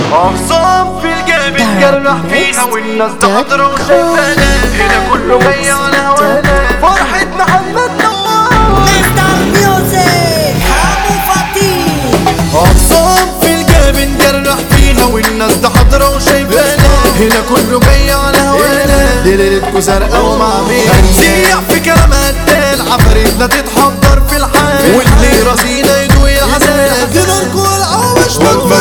أغصان في القلب اتجرح فيها والناس تحضر وشايفانا هنا كله جاي على هوانا فرحة محمد نوار مستر ميوزك حمو فتيح أغصان في القلب اتجرح فيها والناس تحضر وشايفانا هنا كله جاي على هوانا ليلتكو زرقاء ومعمية هنزيع في كلامها التال عفاريتنا تتحضر في الحال واللي راسينا يدوي العذاب ديناركو العوش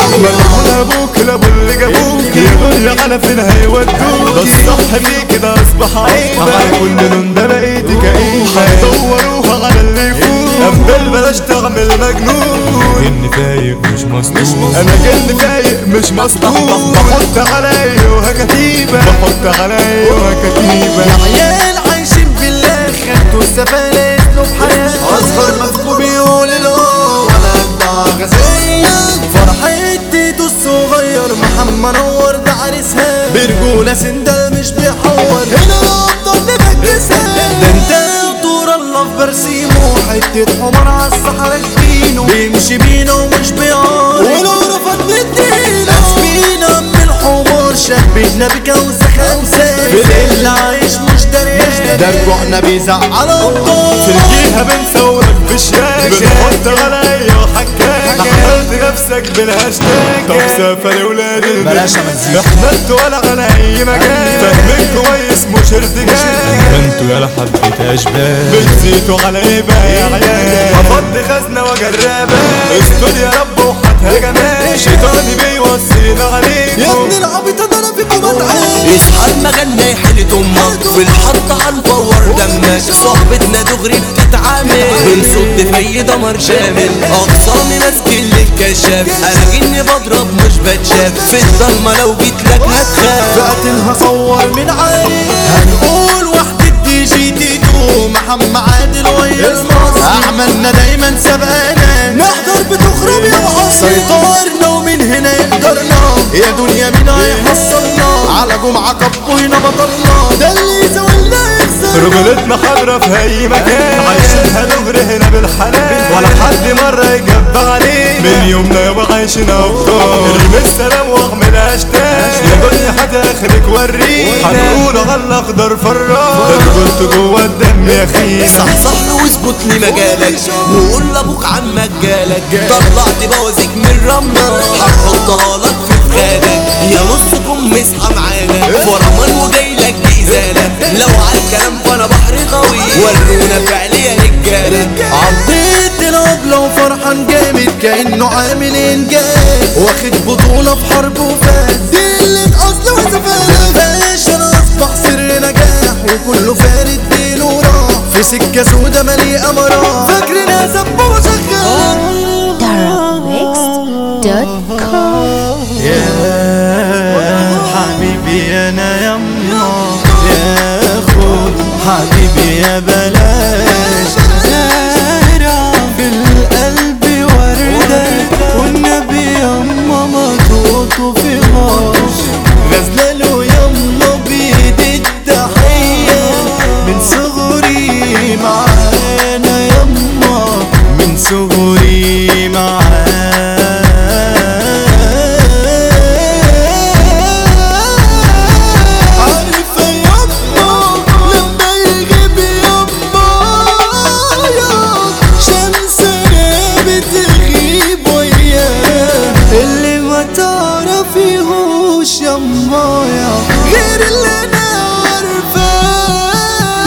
على ابوك لابو اللي جابوك يا دنيا على فين هيودوك ده الصح فيك ده اصبح عيب على كل لون ده بقيتي كئيبة دوروها على اللي يفوق قبل بلاش تعمل مجنون اني فايق مش مسطول انا جن فايق مش مسطول بحط عليا وهكتيبة بحط عليا وهكتيبة عيال عايشين بالله خدتوا السفالة اسلوب حياة أصغر مذكور بيقول الأم ولا أجدع غزية فرحة تيتو الصغير محمد نور ده عريسها برجولة سندال مش بيحور هنا الأبطال نبكسها ده انت طور الله في برسيمه حتة حمار على الصحراء كبينه بيمشي بينا ومش بيعار ولو رفض ندينا اسمينا من الحمار شبهنا بجوزة خمسة في اللي عايش مش دريان ده رجوعنا بيزعل الطار في الجهة بنصورك بشياكة بنحط عليا وحكاكة حملت نفسك بالهاشتاج طب سافر ولاد بلاش مزيكا. احملت ولا على اي مجال فاهمين كويس مش ارتجال انتوا يالا حبة اشبال بتزيتوا على ايه بقى يا عيال هفضي خزنة وجرابة استوديو يا رب وحتها جمال شيطاني بيوصينا يا عليكم ابن العبيط انا فيكم اتعب اصحى المغنى يحلت امك في الحط هنفور دمك صحبتنا دغري بتتعامل بنصد في دمر شامل اقسامي ناس كل الكشاف انا جني بضرب مش بتشاف في الضلمه لو جيت لك هتخاف فقتل هصور من عالي هنقول وحدة دي جي تيتو محمد عادل ويا المصري اعمالنا دايما سبقانا نحضر بتخرب يا محصن سيطرنا ومن هنا يقدرنا يا دنيا مين هيحصلنا على جمعة كبوينا بطلنا ده اللي يزولنا يخسر رجولتنا حاضرة في أي مكان عايشينها دغري هنا بالحلال ولا حد مرة يجب علينا من يومنا يابا عايشين أبطال ارمي السلام واعمل هاشتاج يا دنيا هتاخرك ورينا هنقول على الأخضر فراج ده رجولته جوه الدم يا أخي صح صح واظبط لي مجالك وقول لابوك عن مجالك طلعت بوازيك من رملة هنحطها لك في فخادك يا نص كم اصحى معانا فرمان وجاي لك بإزالة لو على الكلام فانا بحر قوي ورونا فعل يا رجالة عضيت العبلة وفرحان جامد كأنه عامل انجاز واخد بطولة في حرب وفاز دي اللي اصل وزفاز فاش انا اصبح سر نجاح وكله فارد ديله وراح في سكة سودا مليئة مراه فاكرنا سب وشغال darkmix.com يا حبيبي انا يما يا اخوي حبيبي يا بلاش زارع في القلب وردة والنبي يما ما تقطوا في غاش غزلاله يما بيدي التحية من صغري معانا يما من صغري معانا عارفة يما لما يغيب يما شمس بتغيب وياه اللي ما تعرفيهوش يما غير اللي انا عارفاه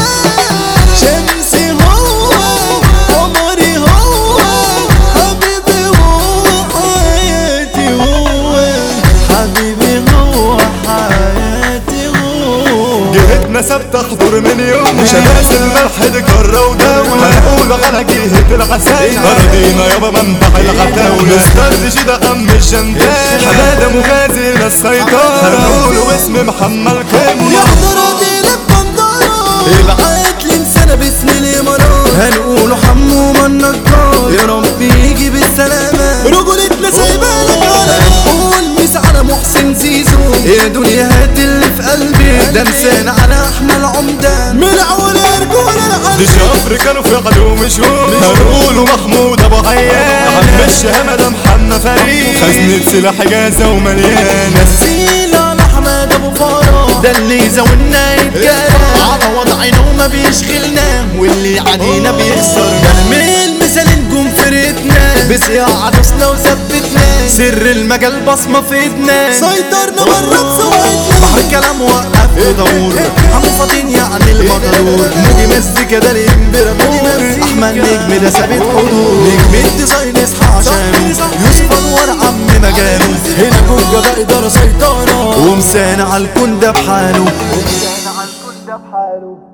شمسي هو قمري هو حبيبي هو حياتي هو حبيبي هو حياتي هو جهتنا ثابتة حضور من يوم شماس الملح دي كرة ودولة هنقول على جهة العساية أرضينا يابا منبع العتاولة مسترجي ده عم الجندال حمادة مغازي للسيطرة هنقول اسم محمد كامل يحضر دينا بندرة ابعت لي انسانة باسم الامارات هنقول حمو من النجار يا رب يجي بالسلامة رجولتنا سايبة لك هنقول مس على محسن زيزو يا دنيا هات اللي في قلبي ده مسان على احمد عمدان من اول رجولة دي شفر كانوا في عدو مشهور هنقولوا محمود ابو حيان عم الشهامة ده محمد فريد خزنة سلاح جازة ومليانة نسيل على احمد ابو فرح ده اللي زودنا يتجرى على وضعنا وما بيشغلنا واللي علينا بيخسر برميل مثال نجوم فرقتنا بصياعة دوسنا وثبتنا سر المجال بصمة في ايدنا سيطرنا بره بسويتنا بحر كلام وقف ودور حمو فاطين يعني المطرور موجي مزيكا ده الامبراطور احمد نجم ده ثابت حضور نجم الديزاين اصحى عشانه يوسف انور عم مجاله هنا جوجا ده اداره سيطره ومسانا على الكون ده بحاله ومسانا على الكون ده بحاله